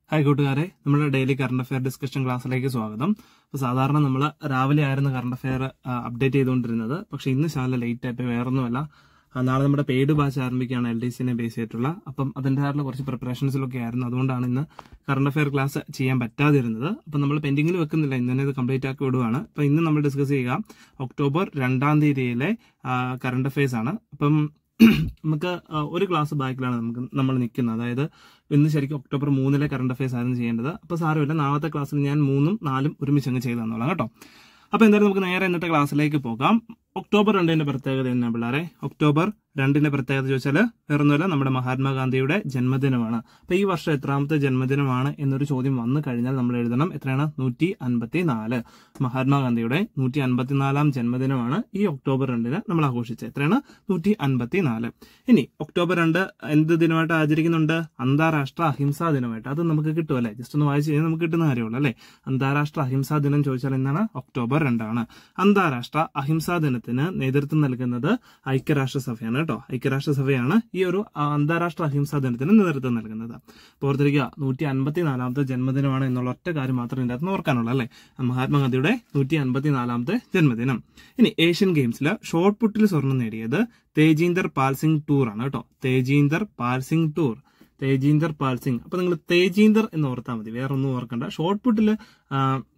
hi കൂട്ടുകാരെ നമ്മുടെ daily current affair discussion ക്ലാസ്സിലേക്ക് സ്വാഗതം അപ്പോൾ സാധാരണ നമ്മൾ രാവിലെ ആയിരുന്നു കറണ്ട് അഫയർ അപ്ഡേറ്റ് ചെയ്തുകൊണ്ടിരുന്നത് പക്ഷെ ഇന്ന് ശാല ലേറ്റ് ആയിട്ട് വേറൊന്നുമല്ല ആ, നാളെ നമ്മുടെ പെയ്ഡ് ബാച്ച് ആരംഭിക്കുകയാണ് എൽ ഡി സിനെ ബേസ് ചെയ്തിട്ടുള്ള അപ്പം അതിൻ്റെതായിട്ടുള്ള കുറച്ച് പ്രിപ്പറേഷൻസിലൊക്കെ ആയിരുന്നു അതുകൊണ്ടാണ് ഇന്ന് കറണ്ട് അഫയർ ക്ലാസ് ചെയ്യാൻ പറ്റാതിരുന്നത് അപ്പം നമ്മൾ പെൻഡിങ്ങിൽ വെക്കുന്നില്ല ഇന്ന് തന്നെ ഇത് കംപ്ലീറ്റ് ആക്കി വിടുവാണ് അപ്പം ഇന്ന് നമ്മൾ ഡിസ്കസ് ചെയ്യുക ഒക്ടോബർ രണ്ടാം തീയതിയിലെ കറണ്ട് അഫയേഴ്സ് ആണ് അപ്പം നമുക്ക് ആ, ഒരു ക്ലാസ് ബാക്കിലാണ് നമുക്ക് നമ്മൾ നിൽക്കുന്നത് അതായത് ഇന്ന് ശരിക്കും ഒക്ടോബർ മൂന്നിലെ കറണ്ട് അഫയേഴ്സ് ആയിരുന്നു ചെയ്യേണ്ടത് അപ്പോൾ സാരമില്ല നാളത്തെ ക്ലാസ്സിൽ ഞാൻ മൂന്നും നാലും ഒരുമിച്ച് അങ്ങ് ചെയ്തു തന്നോളാം കേട്ടോ അപ്പോൾ എന്തായാലും നമുക്ക് നേരെ ഇന്നത്തെ ക്ലാസ്സിലേക്ക് പോകാം ഒക്ടോബർ രണ്ടിന്റെ പ്രത്യേകത എന്നാ പിള്ളേരെ ഒക്ടോബർ രണ്ടിന്റെ പ്രത്യേകത ചോദിച്ചാൽ വേറൊന്നുമല്ല നമ്മുടെ മഹാത്മാഗാന്ധിയുടെ ജന്മദിനമാണ് അപ്പൊ ഈ വർഷം എത്രാമത്തെ ജന്മദിനമാണ് എന്നൊരു ചോദ്യം വന്നു കഴിഞ്ഞാൽ നമ്മൾ എഴുതണം എത്രയാണ് നൂറ്റി അൻപത്തി നാല് മഹാത്മാഗാന്ധിയുടെ നൂറ്റി അൻപത്തിനാലാം ജന്മദിനമാണ് ഈ ഒക്ടോബർ രണ്ടിന് നമ്മൾ ആഘോഷിച്ചത് എത്രയാണ് നൂറ്റി അൻപത്തി നാല് ഇനി ഒക്ടോബർ രണ്ട് എന്ത് ദിനമായിട്ട് ആചരിക്കുന്നുണ്ട് അന്താരാഷ്ട്ര അഹിംസാ ദിനമായിട്ട് അത് നമുക്ക് കിട്ടും അല്ലെ ജസ്റ്റ് ഒന്ന് വായിച്ചു കഴിഞ്ഞാൽ നമുക്ക് കിട്ടുന്ന കാര്യമുള്ളൂ അല്ലെ അന്താരാഷ്ട്ര അഹിംസാ ദിനം ചോദിച്ചാൽ എന്താണ് ഒക്ടോബർ രണ്ടാണ് അന്താരാഷ്ട്ര അഹിംസാ ദിനത്തിന് നേതൃത്വം നൽകുന്നത് ഐക്യരാഷ്ട്രസഭയാണ് കേട്ടോ ഐക്യരാഷ്ട്രസഭയാണ് ഈ ഒരു ആ, അന്താരാഷ്ട്ര അഹിംസാ ദിനത്തിന് നേതൃത്വം നൽകുന്നത് അപ്പോൾ ഓർത്തിരിക്കുക നൂറ്റി അൻപത്തി നാലാമത്തെ ജന്മദിനമാണ് എന്നുള്ള ഒറ്റ കാര്യം മാത്രം ഇതിന്റെ അകത്ത് ഓർക്കാനുള്ളൂ അല്ലെ മഹാത്മാഗാന്ധിയുടെ നൂറ്റി അൻപത്തി നാലാമത്തെ ജന്മദിനം ഇനി ഏഷ്യൻ ഗെയിംസിൽ ഷോർട്ട് പുട്ടിൽ സ്വർണം നേടിയത് തേജീന്ദർ പാൽ സിംഗ് ടൂർ ആണ് കേട്ടോ തേജീന്ദർ പാൽ സിംഗ് ടൂർ തേജീന്ദർ പാൽ സിംഗ് അപ്പൊ നിങ്ങൾ തേജീന്ദർ എന്ന് ഓർത്താൽ മതി വേറെ ഒന്നും ഓർക്കണ്ട ഷോർട്ട് പുട്ടില് ആ,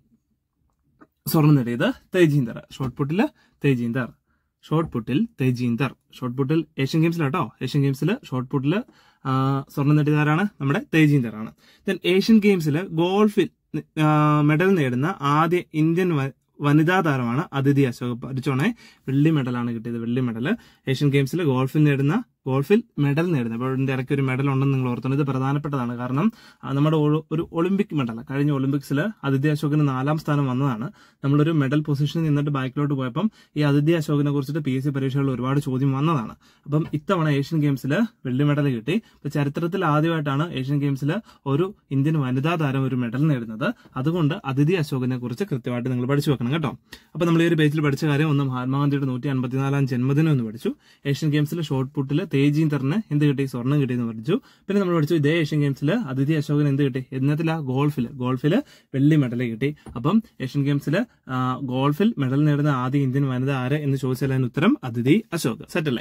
സ്വർണം നേടിയത് തേജീന്ദർ ഷോർട്ട് പുട്ടില് തേജീന്ദർ ഷോർട്ട് പുട്ടിൽ തേജീന്ദർ ഷോർട്ട് പുട്ടിൽ ഏഷ്യൻ ഗെയിംസിലാട്ടോ ഏഷ്യൻ ഗെയിംസിൽ ഷോർട്ട് പുട്ടിൽ സ്വർണം നേടിയതാരാണ് നമ്മുടെ തേജീന്ദർ ആണ് ദെൻ ഏഷ്യൻ ഗെയിംസിൽ ഗോൾഫിൽ ആ, മെഡൽ നേടുന്ന ആദ്യ ഇന്ത്യൻ വ- വനിതാ താരമാണ് അതിഥി അശോക് പഠിച്ചോണേ വെള്ളി മെഡലാണ് കിട്ടിയത് വെള്ളി മെഡൽ ഏഷ്യൻ ഗെയിംസിൽ ഗോൾഫിൽ നേടുന്ന ഗോൾഫിൽ മെഡൽ നേടുന്നത് അപ്പോൾ ഇതിന്റെ ഇടയ്ക്ക് ഒരു മെഡൽ ഉണ്ടെന്ന് നിങ്ങൾ ഓർത്തുന്നത് ഇത് പ്രധാനപ്പെട്ടതാണ് കാരണം ആ, നമ്മുടെ ഒരു- ഒരു ഒളിമ്പിക് മെഡൽ കഴിഞ്ഞ ഒളിമ്പിക്സിൽ അതിഥി അശോകിന് നാലാം സ്ഥാനം വന്നതാണ് നമ്മളൊരു മെഡൽ പൊസിഷനിൽ നിന്നിട്ട് ബാക്കിലോട്ട് പോയപ്പം ഈ അതിഥി അശോകിനെ കുറിച്ചിട്ട് പി എസ് സി പരീക്ഷകളിൽ ഒരുപാട് ചോദ്യം വന്നതാണ് അപ്പം ഇത്തവണ ഏഷ്യൻ ഗെയിംസിൽ വെള്ളി മെഡൽ കിട്ടി ഇപ്പൊ ചരിത്രത്തിൽ ആദ്യമായിട്ടാണ് ഏഷ്യൻ ഗെയിംസിൽ ഒരു ഇന്ത്യൻ വനിതാ താരം ഒരു മെഡൽ നേടുന്നത് അതുകൊണ്ട് അതിഥി അശോകിനെ കുറിച്ച് കൃത്യമായിട്ട് നിങ്ങൾ പഠിച്ചു വെക്കണം കേട്ടോ അപ്പൊ നമ്മൾ ഈ ഒരു പേജിൽ പഠിച്ച കാര്യം ഒന്ന് മഹാത്മാഗാന്ധിയുടെ നൂറ്റി അൻപത്തിനാലാം ജന്മദിനം എന്ന് പഠിച്ചു ഏഷ്യൻ ഗെയിംസിൽ ഷോർട്ട് പുട്ടിൽ തേജീന്ദറിന് എന്ത് കിട്ടി സ്വർണ്ണം കിട്ടി എന്ന് പഠിച്ചു പിന്നെ നമ്മൾ പഠിച്ചു ഇതേ ഏഷ്യൻ ഗെയിംസിൽ അതിഥി അശോകൻ എന്ത് കിട്ടി എന്നത്തില ഗോൾഫിൽ ഗോൾഫിൽ വെള്ളി മെഡൽ കിട്ടി അപ്പം ഏഷ്യൻ ഗെയിംസിൽ ഗോൾഫിൽ മെഡൽ നേടുന്ന ആദ്യ ഇന്ത്യൻ വനിത ആര് എന്ന് ചോദിച്ചാൽ അതിന് ഉത്തരം അതിഥി അശോക് സെറ്റല്ലേ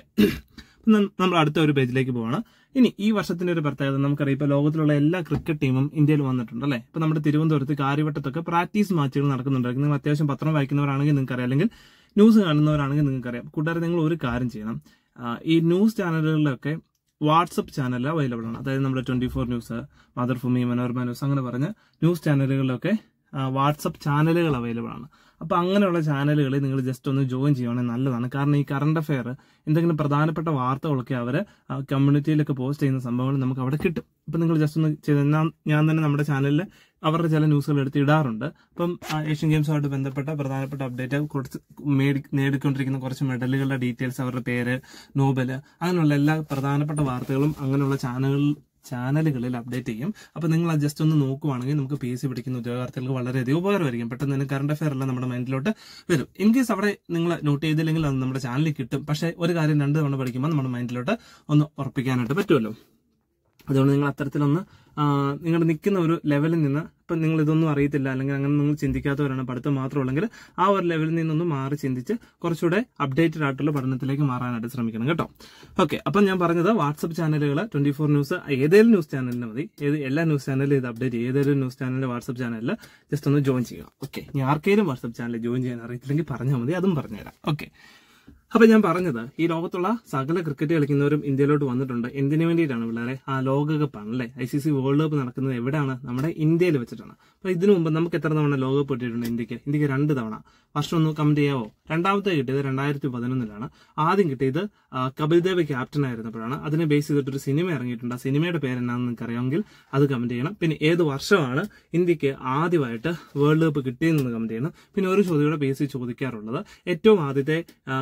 നം- നമ്മൾ അടുത്ത ഒരു പേജിലേക്ക് പോവാണ് ഇനി ഈ വർഷത്തിന്റെ ഒരു പ്രത്യേകത നമുക്കറിയാം ഇപ്പൊ ലോകത്തിലുള്ള എല്ലാ ക്രിക്കറ്റ് ടീമും ഇന്ത്യയിൽ വന്നിട്ടുണ്ട് അല്ലെ ഇപ്പൊ നമ്മുടെ തിരുവനന്തപുരത്ത് കാര്യവട്ടത്തൊക്കെ പ്രാക്ടീസ് മാച്ചുകൾ നടക്കുന്നുണ്ടായിരിക്കും നിങ്ങൾ അത്യാവശ്യം പത്രം വായിക്കുന്നവരാണെങ്കിൽ നിങ്ങൾക്ക് അറിയാം അല്ലെങ്കിൽ ന്യൂസ് കാണുന്നവരാണെങ്കിൽ നിങ്ങൾക്ക് അറിയാം കൂട്ടുകാരെ നിങ്ങൾ ഒരു കാര്യം ചെയ്യണം ആ, ഈ ന്യൂസ് ചാനലുകളിലൊക്കെ വാട്സപ്പ് ചാനൽ അവൈലബിൾ ആണ് അതായത് നമ്മുടെ twenty four news Mathrubhumi Manorama news അങ്ങനെ പറഞ്ഞ ന്യൂസ് ചാനലുകളിലൊക്കെ വാട്സപ്പ് ചാനലുകൾ അവൈലബിൾ ആണ് അപ്പൊ അങ്ങനെയുള്ള ചാനലുകളിൽ നിങ്ങൾ ജസ്റ്റ് ഒന്ന് ജോയിൻ ചെയ്യുവാണെങ്കിൽ നല്ലതാണ് കാരണം ഈ കറണ്ട് അഫെയർ എന്തെങ്കിലും പ്രധാനപ്പെട്ട വാർത്തകളൊക്കെ അവർ കമ്മ്യൂണിറ്റിയിലൊക്കെ പോസ്റ്റ് ചെയ്യുന്ന സംഭവങ്ങൾ നമുക്ക് അവിടെ കിട്ടും അപ്പൊ നിങ്ങൾ ജസ്റ്റ് ഒന്ന് ചെയ്ത് ഞാൻ ഞാൻ തന്നെ നമ്മുടെ ചാനലിൽ അവരുടെ ചില ന്യൂസുകൾ എടുത്ത് ഇടാറുണ്ട് അപ്പം ആ, ഏഷ്യൻ ഗെയിംസുമായിട്ട് ബന്ധപ്പെട്ട പ്രധാനപ്പെട്ട അപ്ഡേറ്റ് കുറച്ച് മേടി നേടിക്കൊണ്ടിരിക്കുന്ന കുറച്ച് മെഡലുകളുടെ ഡീറ്റെയിൽസ് അവരുടെ പേര് നോബൽ അങ്ങനെയുള്ള എല്ലാ പ്രധാനപ്പെട്ട വാർത്തകളും അങ്ങനെയുള്ള ചാനലുകളിൽ ചാനലുകളിൽ അപ്ഡേറ്റ് ചെയ്യും അപ്പൊ നിങ്ങൾ അത് ജസ്റ്റ് ഒന്ന് നോക്കുവാണെങ്കിൽ നമുക്ക് പി എസ് സി പഠിക്കുന്ന ഉദ്യോഗാർത്ഥികൾക്ക് വളരെയധികം ഉപകാരമായിരിക്കും പെട്ടെന്ന് തന്നെ കറണ്ട് അഫയർ എല്ലാം നമ്മുടെ മൈൻഡിലോട്ട് വരും ഇൻ കേസ് അവിടെ നിങ്ങൾ നോട്ട് ചെയ്തില്ലെങ്കിൽ അത് നമ്മുടെ ചാനലിൽ കിട്ടും പക്ഷേ ഒരു കാര്യം രണ്ട് തവണ പഠിക്കുമ്പോൾ നമ്മുടെ മൈൻഡിലോട്ട് ഒന്ന് ഉറപ്പിക്കാനായിട്ട് പറ്റുമല്ലോ അതുകൊണ്ട് നിങ്ങൾ അത്തരത്തിലൊന്ന് നിങ്ങൾ നിൽക്കുന്ന ഒരു ലെവലിൽ നിന്ന് ഇപ്പം നിങ്ങൾ ഇതൊന്നും അറിയത്തില്ല അല്ലെങ്കിൽ അങ്ങനെ നിങ്ങൾ ചിന്തിക്കാത്തവരാണ് പഠിത്തം മാത്രമുള്ളെങ്കിൽ ആ ഒരു ലെവലിൽ നിന്നൊന്ന് മാറി ചിന്തിച്ച് കുറച്ചുകൂടെ അപ്ഡേറ്റഡ് ആയിട്ടുള്ള പഠനത്തിലേക്ക് മാറാനായിട്ട് ശ്രമിക്കണം കേട്ടോ ഓക്കെ അപ്പം ഞാൻ പറഞ്ഞത് വാട്സപ്പ് ചാനലുകൾ ട്വന്റി ഫോർ ന്യൂസ് ഏതെങ്കിലും ന്യൂസ് ചാനലിന് മതി ഏത് എല്ലാ ന്യൂസ് ചാനലിലും ഇത് അപ്ഡേറ്റ് ചെയ്യും ഏതെങ്കിലും ന്യൂസ് ചാനലിന്റെ വാട്സപ്പ് ചാനലിൽ ജസ്റ്റ് ഒന്ന് ജോയിൻ ചെയ്യുക ഓക്കെ ഇനി ആർക്കെങ്കിലും വാട്സപ്പ് ചാനലിൽ ജോയിൻ ചെയ്യാൻ അറിയത്തില്ലെങ്കിൽ പറഞ്ഞാൽ മതി അതും പറഞ്ഞുതരാം ഓക്കെ അപ്പൊ ഞാൻ പറഞ്ഞത് ഈ ലോകത്തുള്ള സകല ക്രിക്കറ്റ് കളിക്കുന്നവരും ഇന്ത്യയിലോട്ട് വന്നിട്ടുണ്ട് എന്തിനു വേണ്ടിയിട്ടാണ് പിള്ളേരെ ആ ലോകകപ്പാണ് അല്ലെ I C C world cup നടക്കുന്നത് എവിടെയാണ് നമ്മുടെ ഇന്ത്യയിൽ വെച്ചിട്ടാണ് അപ്പൊ ഇതിനു മുമ്പ് നമുക്ക് എത്ര തവണ ലോകകപ്പ് കിട്ടിയിട്ടുണ്ട് ഇന്ത്യക്ക് ഇന്ത്യക്ക് രണ്ട് തവണ വർഷം ഒന്ന് കമന്റ് ചെയ്യാവോ രണ്ടാമത്തെ കിട്ടിയത് രണ്ടായിരത്തി പതിനൊന്നിലാണ് ആദ്യം കിട്ടിയത് ആ, കപിൽ ദേവ് ക്യാപ്റ്റൻ ആയിരുന്നപ്പോഴാണ് അതിനെ ബേസ് ചെയ്തിട്ടൊരു സിനിമ ഇറങ്ങിയിട്ടുണ്ട് ആ സിനിമയുടെ പേര് എന്നാണെന്ന് നിങ്ങൾക്ക് അറിയാമെങ്കിൽ അത് കമന്റ് ചെയ്യണം പിന്നെ ഏത് വർഷമാണ് ഇന്ത്യക്ക് ആദ്യമായിട്ട് വേൾഡ് കപ്പ് കിട്ടിയതെന്ന് കമന്റ് ചെയ്യണം പിന്നെ ഒരു ചോദ്യയുടെ ബേസ് ചോദിക്കാറുള്ളത് ഏറ്റവും ആദ്യത്തെ ആ, ക്രിക്കറ്റ്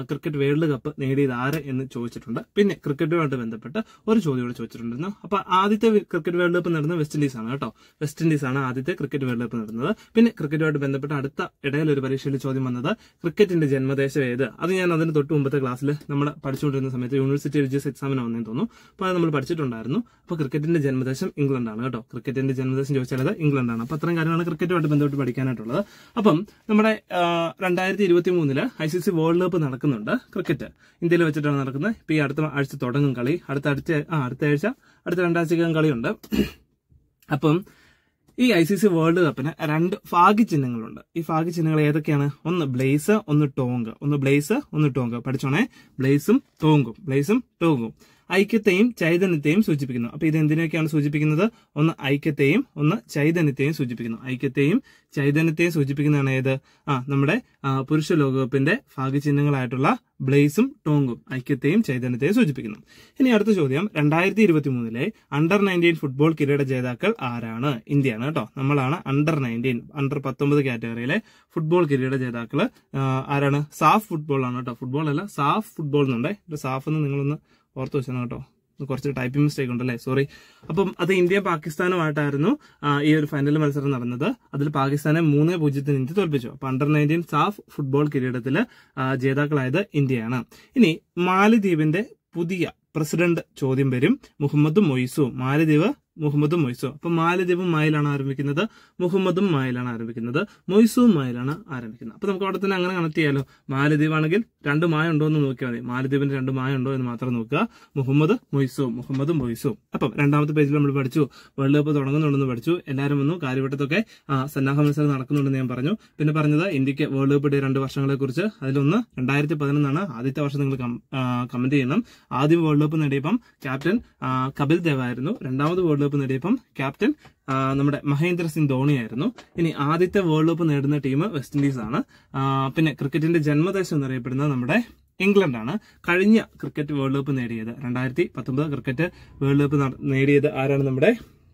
വേൾഡ് കപ്പ് നേടിയത് ആര് എന്ന് ചോദിച്ചിട്ടുണ്ട് പിന്നെ ക്രിക്കറ്റുമായിട്ട് ബന്ധപ്പെട്ട് ഒരു ചോദ്യം കൂടെ ചോദിച്ചിട്ടുണ്ടായിരുന്നു അപ്പൊ ആദ്യത്തെ ക്രിക്കറ്റ് വേൾഡ് കപ്പ് നടന്നത് വെസ്റ്റ് ഇൻഡീസ് ആണ് കേട്ടോ വെസ്റ്റ് ഇൻഡീസ് ആണ് ആദ്യത്തെ ക്രിക്കറ്റ് വേൾഡ് കപ്പ് നടന്നത് പിന്നെ ക്രിക്കറ്റുമായിട്ട് ബന്ധപ്പെട്ട് അടുത്ത ഇടയിൽ ഒരു പരീക്ഷയിൽ ചോദ്യം വന്നത് ക്രിക്കറ്റിന്റെ ജന്മദേശം ഏത് അത് ഞാൻ അതിന് തൊട്ട് മുമ്പത്തെ ക്ലാസ്സിൽ നമ്മൾ പഠിച്ചുകൊണ്ടിരുന്ന സമയത്ത് യൂണിവേഴ്സിറ്റി എൽ ജി എസ് എക്സാമിന് വന്നതെന്ന് തോന്നുന്നു അപ്പോൾ അത് നമ്മൾ പഠിച്ചിട്ടുണ്ടായിരുന്നു അപ്പോൾ ക്രിക്കറ്റിന്റെ ജന്മദേശം ഇംഗ്ലണ്ടാണ് കേട്ടോ ക്രിക്കറ്റിന്റെ ജന്മദേശം ചോദിച്ചാൽ അത് ഇംഗ്ലണ്ടാണ് അപ്പോൾ അത്രയും കാര്യങ്ങളാണ് ക്രിക്കറ്റുമായിട്ട് ബന്ധപ്പെട്ട് പഠിക്കാനായിട്ടുള്ളത് അപ്പം നമ്മുടെ രണ്ടായിരത്തി ഇരുപത്തി മൂന്നില് I C C world cup നടക്കുന്നുണ്ട് ക്രിക്കറ്റ് ഇന്ത്യയിൽ വെച്ചിട്ടാണ് നടക്കുന്നത് ഇപ്പൊ ഈ അടുത്ത ആഴ്ച തുടങ്ങും കളി അടുത്ത അടുത്ത ആ അടുത്ത ആഴ്ച അടുത്ത രണ്ടാഴ്ചക്കകം കളിയുണ്ട് അപ്പം ഈ ഐ സി സി വേൾഡ് കപ്പിന് രണ്ട് ഭാഗ്യചിഹ്നങ്ങളുണ്ട് ഈ ഭാഗ്യചിഹ്നങ്ങൾ ഏതൊക്കെയാണ് ഒന്ന് ബ്ലേസ് ഒന്ന് ടോങ്ക് ഒന്ന് ബ്ലേസ് ഒന്ന് ടോങ്ക് പഠിച്ചോണേ ബ്ലേസും ടോങ്കും ബ്ലേസും ടോങ്കും ഐക്യത്തെയും ചൈതന്യത്തെയും സൂചിപ്പിക്കുന്നു അപ്പൊ ഇത് എന്തിനൊക്കെയാണ് സൂചിപ്പിക്കുന്നത് ഒന്ന് ഐക്യത്തെയും ഒന്ന് ചൈതന്യത്തെയും സൂചിപ്പിക്കുന്നു ഐക്യത്തെയും ചൈതന്യത്തെയും സൂചിപ്പിക്കുന്നതാണ് ഏത് ആ നമ്മുടെ ആ, പുരുഷ ലോകകപ്പിന്റെ ഭാഗ്യചിഹ്നങ്ങളായിട്ടുള്ള ബ്ലേസും ടോങ്ങും ഐക്യത്തെയും ചൈതന്യത്തെയും സൂചിപ്പിക്കുന്നു ഇനി അടുത്ത ചോദ്യം രണ്ടായിരത്തി ഇരുപത്തി മൂന്നിലെ അണ്ടർ നയൻറ്റീൻ ഫുട്ബോൾ കിരീട ജേതാക്കൾ ആരാണ് ഇന്ത്യയാണ് കേട്ടോ നമ്മളാണ് അണ്ടർ നയൻറ്റീൻ അണ്ടർ പത്തൊമ്പത് കാറ്റഗറിയിലെ ഫുട്ബോൾ കിരീട ജേതാക്കള് ആ, ആരാണ് സാഫ് ഫുട്ബോൾ ആണ് കേട്ടോ ഫുട്ബോൾ അല്ല സാഫ് ഫുട്ബോൾ എന്നുണ്ടേ ഇത് സാഫ് എന്ന് നിങ്ങളൊന്ന് ഓർത്ത് വെച്ചാൽ കേട്ടോ ഇത് കുറച്ച് ടൈപ്പിംഗ് മിസ്റ്റേക്ക് ഉണ്ടല്ലേ സോറി അപ്പം അത് ഇന്ത്യ പാകിസ്ഥാനുമായിട്ടായിരുന്നു ആ, ഈ ഒരു ഫൈനൽ മത്സരം നടന്നത് അതിൽ പാകിസ്ഥാനെ മൂന്ന് പൂജ്യത്തിന് ഇന്ത്യ തോൽപ്പിച്ചു അപ്പൊ അണ്ടർ നയൻറ്റീൻ സാഫ് ഫുട്ബോൾ കിരീടത്തില് ആ, ജേതാക്കളായത് ഇന്ത്യയാണ് ഇനി മാലിദ്വീപിന്റെ പുതിയ പ്രസിഡന്റ് ചോദ്യം വരും മുഹമ്മദ് മൊയ്സു മാലിദ്വീപ് മുഹമ്മദും മൊയ്സു അപ്പൊ മാലിദ്വീപും മായിലാണ് ആരംഭിക്കുന്നത് മുഹമ്മദും മായിലാണ് ആരംഭിക്കുന്നത് മൊയ്സും മായിലാണ് ആരംഭിക്കുന്നത് അപ്പൊ നമുക്ക് അവിടെ തന്നെ അങ്ങനെ കണക്ട് ചെയ്യാലോ മാലദ്വീപ് ആണെങ്കിൽ രണ്ട് മായ ഉണ്ടോ എന്ന് നോക്കിയാൽ മതി മാലദ്വീപിന് രണ്ട് മായ ഉണ്ടോ എന്ന് മാത്രം നോക്കുക മുഹമ്മദ് മൊയ്സു മുഹമ്മദ് മൊയ്സു അപ്പം രണ്ടാമത്തെ പേജിൽ നമ്മൾ പഠിച്ചു വേൾഡ് കപ്പ് തുടങ്ങുന്നുണ്ടെന്ന് പഠിച്ചു എല്ലാവരും വന്നു കാര്യവട്ടത്തൊക്കെ ആ, സന്നാഹ മത്സരം നടക്കുന്നുണ്ടെന്ന് ഞാൻ പറഞ്ഞു പിന്നെ പറഞ്ഞത് ഇന്ത്യക്ക് വേൾഡ് കപ്പിന്റെ രണ്ട് വർഷങ്ങളെ കുറിച്ച് അതിലൊന്ന് രണ്ടായിരത്തി പതിനൊന്നാണ് ആദ്യത്തെ വർഷം നിങ്ങൾ കമന്റ് ചെയ്യണം ആദ്യം വേൾഡ് കപ്പ് നേടിയപ്പം ക്യാപ്റ്റൻ ആ, കപിൽ ദേവ് ആയിരുന്നു രണ്ടാമത് വേൾഡ് കപ്പ് നേടിയപ്പം ക്യാപ്റ്റൻ ആ, നമ്മുടെ മഹേന്ദ്ര സിംഗ് ധോണി ആയിരുന്നു ഇനി ആദ്യത്തെ വേൾഡ് കപ്പ് നേടുന്ന ടീം വെസ്റ്റ് ഇൻഡീസ് ആണ് ആ, പിന്നെ ക്രിക്കറ്റിന്റെ ജന്മദേശം എന്നറിയപ്പെടുന്നത് നമ്മുടെ ഇംഗ്ലണ്ടാണ് കഴിഞ്ഞ ക്രിക്കറ്റ് വേൾഡ് കപ്പ് നേടിയത് രണ്ടായിരത്തി പത്തൊമ്പത് ക്രിക്കറ്റ് വേൾഡ് കപ്പ് നട- നേടിയത് ആരാണ് നമ്മുടെ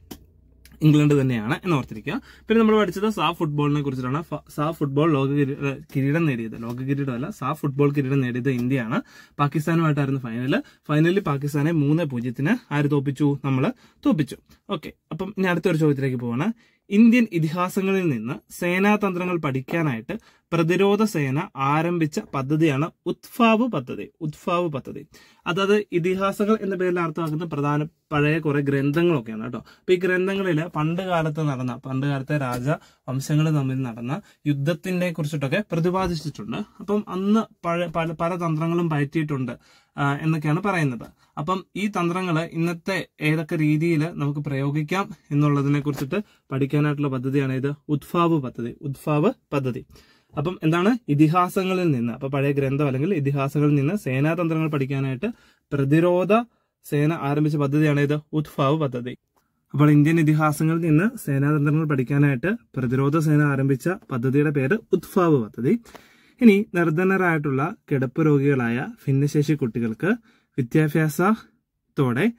ഇംഗ്ലണ്ട് തന്നെയാണ് എന്ന് ഓർത്തിരിക്കുക പിന്നെ നമ്മൾ പഠിച്ചത് സാഫ് ഫുട്ബോളിനെ കുറിച്ചിട്ടാണ് ഫ- സാഫ് ഫുട്ബോൾ ലോക കിരീ- ഏ, കിരീടം നേടിയത് ലോക കിരീടമല്ല സാഫ് ഫുട്ബോൾ കിരീടം നേടിയത് ഇന്ത്യയാണ് പാകിസ്ഥാനുമായിട്ടായിരുന്നു ഫൈനല് ഫൈനലിൽ പാകിസ്ഥാനെ മൂന്ന് പൂജ്യത്തിന് ആര് തോപ്പിച്ചു നമ്മൾ തോപ്പിച്ചു ഓക്കെ അപ്പം ഇനി അടുത്തൊരു ചോദ്യത്തിലേക്ക് പോവാണ് ഇന്ത്യൻ ഇതിഹാസങ്ങളിൽ നിന്ന് സേനാതന്ത്രങ്ങൾ പഠിക്കാനായിട്ട് പ്രതിരോധ സേന ആരംഭിച്ച പദ്ധതിയാണ് ഉത്ഫാവ് പദ്ധതി ഉത്ഫാവ് പദ്ധതി അതായത് ഇതിഹാസങ്ങൾ എന്ന പേരിൽ അർത്ഥമാക്കുന്ന പ്രധാന പഴയ കുറെ ഗ്രന്ഥങ്ങളൊക്കെയാണ് കേട്ടോ അപ്പൊ ഈ ഗ്രന്ഥങ്ങളിൽ പണ്ട് കാലത്ത് നടന്ന പണ്ട് കാലത്തെ രാജ വംശങ്ങൾ തമ്മിൽ നടന്ന യുദ്ധത്തിനെ കുറിച്ചിട്ടൊക്കെ പ്രതിപാദിച്ചിട്ടുണ്ട് അപ്പം അന്ന് പഴയ പല പല തന്ത്രങ്ങളും പയറ്റിയിട്ടുണ്ട് ആ, എന്നൊക്കെയാണ് പറയുന്നത് അപ്പം ഈ തന്ത്രങ്ങൾ ഇന്നത്തെ ഏതൊക്കെ രീതിയിൽ നമുക്ക് പ്രയോഗിക്കാം എന്നുള്ളതിനെ കുറിച്ചിട്ട് പഠിക്കാനായിട്ടുള്ള പദ്ധതിയാണ് ഇത് ഉദ്ഫാവ് പദ്ധതി ഉദ്ഫാവ് പദ്ധതി അപ്പം എന്താണ് ഇതിഹാസങ്ങളിൽ നിന്ന് അപ്പൊ പഴയ ഗ്രന്ഥം അല്ലെങ്കിൽ ഇതിഹാസങ്ങളിൽ നിന്ന് സേനാതന്ത്രങ്ങൾ പഠിക്കാനായിട്ട് പ്രതിരോധ സേന ആരംഭിച്ച പദ്ധതിയാണ് ഇത് ഉദ്ഫാവ് പദ്ധതി അപ്പോൾ ഇന്ത്യൻ ഇതിഹാസങ്ങളിൽ നിന്ന് സേനാതന്ത്രങ്ങൾ പഠിക്കാനായിട്ട് പ്രതിരോധ സേന ആരംഭിച്ച പദ്ധതിയുടെ പേര് ഉദ്ഫാവ് പദ്ധതി ഇനി നിർധനരായിട്ടുള്ള കിടപ്പ് രോഗികളായ ഭിന്നശേഷി കുട്ടികൾക്ക് വിദ്യാഭ്യാസത്തോടെ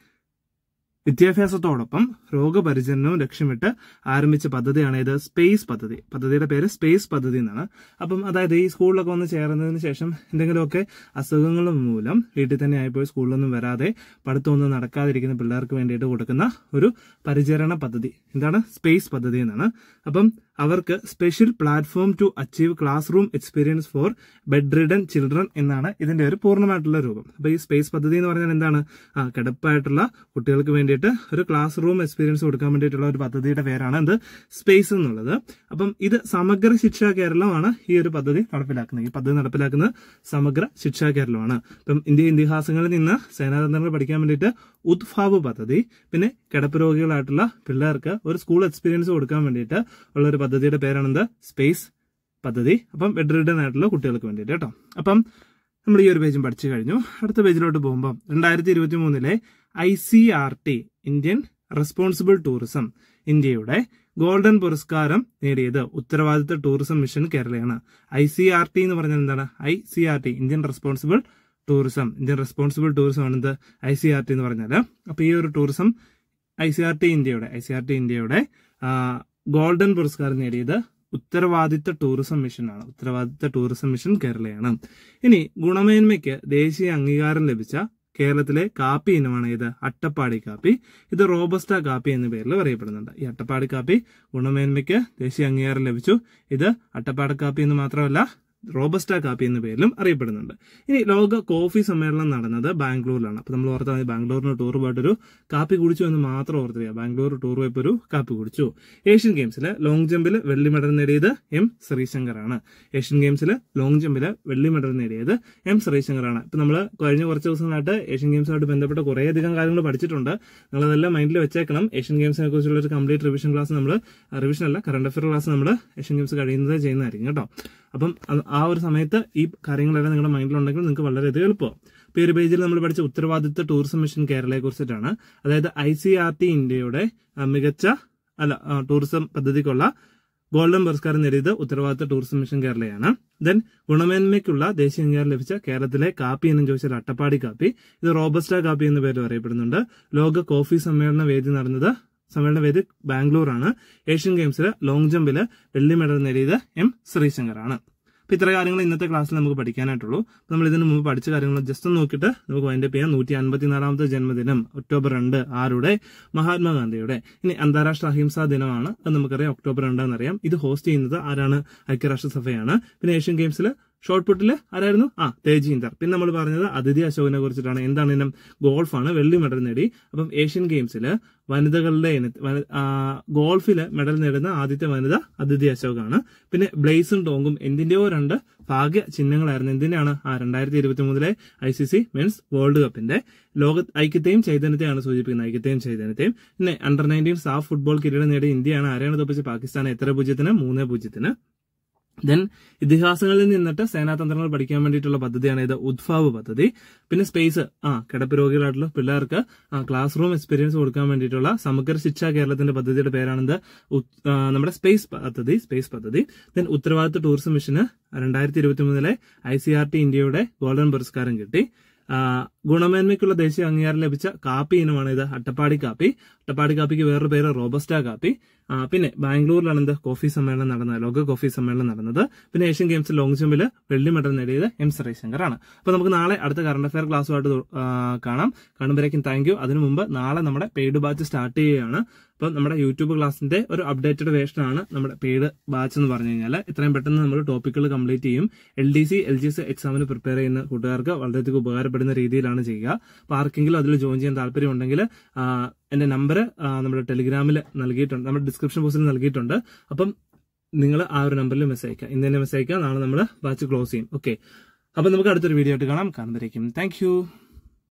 വിദ്യാഭ്യാസത്തോടൊപ്പം രോഗപരിചരണവും ലക്ഷ്യമിട്ട് ആരംഭിച്ച പദ്ധതിയാണ് ഇത് സ്പേസ് പദ്ധതി പദ്ധതിയുടെ പേര് സ്പേസ് പദ്ധതി എന്നാണ് അപ്പം അതായത് ഈ സ്കൂളിലൊക്കെ വന്ന് ചേർന്നതിന് ശേഷം എന്തെങ്കിലുമൊക്കെ അസുഖങ്ങൾ മൂലം വീട്ടിൽ തന്നെ ആയിപ്പോയി സ്കൂളിലൊന്നും വരാതെ പഠിത്തമൊന്നും നടക്കാതിരിക്കുന്ന പിള്ളേർക്ക് വേണ്ടിയിട്ട് കൊടുക്കുന്ന ഒരു പരിചരണ പദ്ധതി എന്താണ് സ്പേസ് പദ്ധതി എന്നാണ് അപ്പം അവർക്ക് special platform to achieve class room experience for bedridden children എന്നാണ് ഇതിന്റെ ഒരു പൂർണ്ണമായിട്ടുള്ള രൂപം അപ്പൊ ഈ സ്പേസ് പദ്ധതി എന്ന് പറഞ്ഞാൽ എന്താണ് ആ കിടപ്പായിട്ടുള്ള കുട്ടികൾക്ക് വേണ്ടിയിട്ട് ഒരു ക്ലാസ് റൂം എക്സ്പീരിയൻസ് കൊടുക്കാൻ വേണ്ടിയിട്ടുള്ള ഒരു പദ്ധതിയുടെ പേരാണ് എന്ത് സ്പേസ് എന്നുള്ളത് അപ്പം ഇത് സമഗ്ര ശിക്ഷാ കേരളമാണ് ഈ ഒരു പദ്ധതി നടപ്പിലാക്കുന്നത് ഈ പദ്ധതി നടപ്പിലാക്കുന്നത് സമഗ്ര ശിക്ഷാ കേരളമാണ് അപ്പം ഇന്ത്യ ഇതിഹാസങ്ങളിൽ നിന്ന് സേനാതന്ത്രങ്ങൾ പഠിക്കാൻ വേണ്ടിയിട്ട് ഉദ്ഭാവ് പദ്ധതി പിന്നെ കിടപ്പ് രോഗികളായിട്ടുള്ള പിള്ളേർക്ക് ഒരു സ്കൂൾ എക്സ്പീരിയൻസ് കൊടുക്കാൻ വേണ്ടിയിട്ട് ഉള്ള ഒരു പദ്ധതിയുടെ പേരാണെന്ത് സ്പേസ് പദ്ധതി അപ്പം ബെഡ് റിഡൻ ആയിട്ടുള്ള കുട്ടികൾക്ക് വേണ്ടിയിട്ട് കേട്ടോ അപ്പം നമ്മൾ ഈ ഒരു പേജും പഠിച്ചു കഴിഞ്ഞു അടുത്ത പേജിലോട്ട് പോകുമ്പോൾ രണ്ടായിരത്തി ഇരുപത്തി മൂന്നിലെ I C R T Indian responsible tourism ഇന്ത്യയുടെ ഗോൾഡൻ പുരസ്കാരം നേടിയത് ഉത്തരവാദിത്ത ടൂറിസം മിഷൻ കേരളയാണ് ഐ സി ആർ ടി എന്ന് പറഞ്ഞാൽ എന്താണ് I C R T Indian responsible tourism Indian responsible tourism ആണ് എന്ത് ഐ സി ആർ ടി എന്ന് പറഞ്ഞാൽ അപ്പൊ ഈ ഒരു tourism I C R T ഇന്ത്യയുടെ ഐ സി ആർ ടി ഇന്ത്യയുടെ ആ, ഗോൾഡൻ പുരസ്കാരം നേടിയത് ഉത്തരവാദിത്ത ടൂറിസം മിഷനാണ് ഉത്തരവാദിത്ത ടൂറിസം മിഷൻ കേരളയാണ് ഇനി ഗുണമേന്മയ്ക്ക് ദേശീയ അംഗീകാരം ലഭിച്ച കേരളത്തിലെ കാപ്പി ഇനമാണ് ഇത് അട്ടപ്പാടി കാപ്പി ഇത് റോബസ്റ്റ കാപ്പി എന്ന പേരിൽ അറിയപ്പെടുന്നുണ്ട് ഈ അട്ടപ്പാടി കാപ്പി ഗുണമേന്മയ്ക്ക് ദേശീയ അംഗീകാരം ലഭിച്ചു ഇത് അട്ടപ്പാടി കാപ്പി എന്ന് മാത്രമല്ല റോബസ്റ്റ കാപ്പി എന്ന പേരിലും അറിയപ്പെടുന്നുണ്ട് ഇനി ലോക കോഫി സമ്മേളനം നടന്നത് ബാംഗ്ലൂരിലാണ് അപ്പൊ നമ്മൾ ഓർത്താൽ മതി ബാംഗ്ലൂരിന് ടൂർ പോയിട്ടൊരു കാപ്പി കുടിച്ചു എന്ന് മാത്രം ഓർത്തിരിക്കുക ബാംഗ്ലൂർ ടൂർ പോയപ്പോൾ ഒരു കാപ്പി കുടിച്ചു ഏഷ്യൻ ഗെയിംസിൽ ലോങ് ജമ്പിൽ വെള്ളി മെഡൽ നേടിയത് എം ശ്രീശങ്കറാണ് ഏഷ്യൻ ഗെയിംസിൽ ലോങ് ജമ്പിൽ വെള്ളി മെഡൽ നേടിയത് എം ശ്രീശങ്കറാണ് ഇപ്പൊ നമ്മൾ കഴിഞ്ഞ കുറച്ച് ദിവസങ്ങളായിട്ട് ഏഷ്യൻ ഗെയിംസുമായിട്ട് ബന്ധപ്പെട്ട കുറേയധികം കാര്യങ്ങൾ പഠിച്ചിട്ടുണ്ട് നിങ്ങളതെല്ലാം മൈൻഡിൽ വെച്ചേക്കണം ഏഷ്യൻ ഗെയിംസിനെ കുറിച്ചുള്ള ഒരു കംപ്ലീറ്റ് റിവിഷൻ ക്ലാസ് നമ്മൾ റിവിഷൻ അല്ല കറണ്ട് അഫയർ ക്ലാസ് നമ്മൾ ഏഷ്യൻ ഗെയിംസ് കഴിയുന്നത് ചെയ്യുന്നതായിരിക്കും കേട്ടോ അപ്പം അത് ആ ഒരു സമയത്ത് ഈ കാര്യങ്ങളെല്ലാം നിങ്ങളുടെ മൈൻഡിലുണ്ടെങ്കിൽ നിങ്ങൾക്ക് വളരെയധികം എളുപ്പമാവും ഇപ്പോൾ ഈ ഒരു പേജിൽ നമ്മൾ പഠിച്ച ഉത്തരവാദിത്ത ടൂറിസം മിഷൻ കേരളയെ കുറിച്ചിട്ടാണ് അതായത് ഐ സി ആർ ടി ഇന്ത്യയുടെ ആ, മികച്ച അല്ല ആ, ടൂറിസം പദ്ധതിക്കുള്ള ഗോൾഡൻ പുരസ്കാരം നേടിയത് ഉത്തരവാദിത്ത ടൂറിസം മിഷൻ കേരളയാണ് ദെൻ ഗുണമേന്മയ്ക്കുള്ള ദേശീയ അംഗീകാരം ലഭിച്ച കേരളത്തിലെ കാപ്പി എന്നും ചോദിച്ചാൽ അട്ടപ്പാടി കാപ്പി ഇത് റോബസ്റ്റ കാപ്പി എന്ന പേരിൽ അറിയപ്പെടുന്നുണ്ട് ലോക കോഫി സമ്മേളന വേദി നടന്നത് സമ്മേളന വേദി ബാംഗ്ലൂരാണ് ഏഷ്യൻ ഗെയിംസിൽ ലോങ് ജമ്പിൽ വെള്ളി മെഡൽ നേടിയത് എം ശ്രീശങ്കറാണ് അപ്പൊ ഇത്ര കാര്യങ്ങൾ ഇന്നത്തെ ക്ലാസ്സിൽ നമുക്ക് പഠിക്കാനായിട്ടുള്ളൂ അപ്പൊ നമ്മൾ ഇതിനു മുമ്പ് പഠിച്ച കാര്യങ്ങൾ ജസ്റ്റ് ഒന്ന് നോക്കിയിട്ട് നമുക്ക് വൈൻഡപ്പ് ചെയ്യാം നൂറ്റി അൻപത്തിനാലാമത്തെ ജന്മദിനം ഒക്ടോബർ രണ്ട് ആരുടെ മഹാത്മാഗാന്ധിയുടെ ഇനി അന്താരാഷ്ട്ര അഹിംസാ ദിനമാണ് അത് നമുക്കറിയാം ഒക്ടോബർ രണ്ടാന്നറിയാം ഇത് ഹോസ്റ്റ് ചെയ്യുന്നത് ആരാണ് ഐക്യരാഷ്ട്രസഭയാണ് പിന്നെ ഏഷ്യൻ ഗെയിംസിൽ ഷോർട്ട് പുട്ടിൽ ആരായിരുന്നു ആ തേജീന്ദർ പിന്നെ നമ്മൾ പറഞ്ഞത് അതിഥി അശോകനെ കുറിച്ചിട്ടാണ് എന്താണ് ഇനം ഗോൾഫാണ് വെള്ളി മെഡൽ നേടി അപ്പം ഏഷ്യൻ ഗെയിംസിൽ വനിതകളുടെ ഇനത്തിൽ വനി- ആ, ഗോൾഫില് മെഡൽ നേടുന്ന ആദ്യത്തെ വനിത അതിഥി അശോകാണ് പിന്നെ ബ്ലേസും ടോങ്കും എന്തിന്റെയോ രണ്ട് ഭാഗ്യ ചിഹ്നങ്ങളായിരുന്നു എന്തിനാണ് ആ രണ്ടായിരത്തി ഇരുപത്തി മൂന്നിലെ I C C men's world കപ്പിന്റെ ലോക ഐക്യത്തെയും ചൈതന്യത്തെയാണ് സൂചിപ്പിക്കുന്നത് ഐക്യത്തെയും ചൈതന്യത്തെയും പിന്നെ അണ്ടർ നയൻറ്റീൻ സാഫ് ഫുട്ബോൾ കിരീടം നേടിയ ഇന്ത്യയാണ് ആരെയാണ് തോപ്പിച്ച് പാകിസ്ഥാൻ എത്ര പൂജ്യത്തിന് മൂന്ന് പൂജ്യത്തിന് ദെൻ ഇതിഹാസങ്ങളിൽ നിന്നിട്ട് സേനാതന്ത്രങ്ങൾ പഠിക്കാൻ വേണ്ടിയിട്ടുള്ള പദ്ധതിയാണ് ഇത് ഉദ്ഭാവ് പദ്ധതി പിന്നെ സ്പേസ് ആ കിടപ്പ് രോഗികളായിട്ടുള്ള പിള്ളേർക്ക് ആ ക്ലാസ് റൂം എക്സ്പീരിയൻസ് കൊടുക്കാൻ വേണ്ടിയിട്ടുള്ള സമഗ്ര ശിക്ഷ കേരളത്തിന്റെ പദ്ധതിയുടെ പേരാണെന്ത് ഉത്- ആ, നമ്മുടെ സ്പേസ് പദ്ധതി സ്പേസ് പദ്ധതി ദെൻ ഉത്തരവാദിത്ത ടൂറിസം മിഷന് രണ്ടായിരത്തി ഇരുപത്തി മൂന്നിലെ ഐ സി ആർ ടി ഇന്ത്യയുടെ ഗോൾഡൻ പുരസ്കാരം കിട്ടി ആ, ഗുണമേന്മയ്ക്കുള്ള ദേശീയ അംഗീകാരം ലഭിച്ച കാപ്പി ഇനമാണ് ഇത് അട്ടപ്പാടി കാപ്പി അട്ടപ്പാടി കാപ്പിക്ക് വേറൊരു പേര് റോബസ്റ്റ കാപ്പി ആ, പിന്നെ ബാംഗ്ലൂരിലാണ് എന്ത് കോഫി സമ്മേളനം നടന്നത് ലോക കോഫി സമ്മേളനം നടന്നത് പിന്നെ ഏഷ്യൻ ഗെയിംസിൽ ലോങ് ജമ്പിൽ വെള്ളി മെഡൽ നേടിയത് എം ശ്രീശങ്കർ ആണ് അപ്പൊ നമുക്ക് നാളെ അടുത്ത കറണ്ട് അഫയർ ക്ലാസ്സുമായിട്ട് തു- ആ, കാണാം കാണുമ്പോഴേക്കും താങ്ക് യു അതിനു മുമ്പ് നാളെ നമ്മുടെ പെയ്ഡ് ബാച്ച് സ്റ്റാർട്ട് ചെയ്യുകയാണ് അപ്പം നമ്മുടെ യൂട്യൂബ് ക്ലാസ്സിന്റെ ഒരു അപ്ഡേറ്റഡ് വേർഷൻ ആണ് നമ്മുടെ പെയ്ഡ് ബാച്ച് എന്ന് പറഞ്ഞു കഴിഞ്ഞാൽ എത്രയും പെട്ടെന്ന് നമ്മൾ ടോപ്പിക്കുകൾ കംപ്ലീറ്റ് ചെയ്യും L D C L G S എക്സാമിന് പ്രിപ്പയർ ചെയ്യുന്ന കൂട്ടുകാർക്ക് വളരെയധികം ഉപകാരപ്പെടുന്ന രീതിയിലാണ് ചെയ്യുക അപ്പൊ ആർക്കെങ്കിലും അതിൽ ജോയിൻ ചെയ്യാൻ താല്പര്യം ഉണ്ടെങ്കിൽ എന്റെ നമ്പർ നമ്മുടെ ടെലിഗ്രാമിൽ നൽകിയിട്ടുണ്ട് നമ്മുടെ ഡിസ്ക്രിപ്ഷൻ ബോക്സിൽ നൽകിയിട്ടുണ്ട് അപ്പം നിങ്ങൾ ആ ഒരു നമ്പറിൽ മെസ്സേജ് അയക്കുക ഇന്ന് തന്നെ മെസ്സേജ് അയക്കുക നാളെ നമ്മൾ ബാച്ച് ക്ലോസ് ചെയ്യും ഓക്കെ അപ്പൊ നമുക്ക് അടുത്തൊരു വീഡിയോ ആയിട്ട് കാണാം കാണുമ്പോഴേക്കും താങ്ക് യു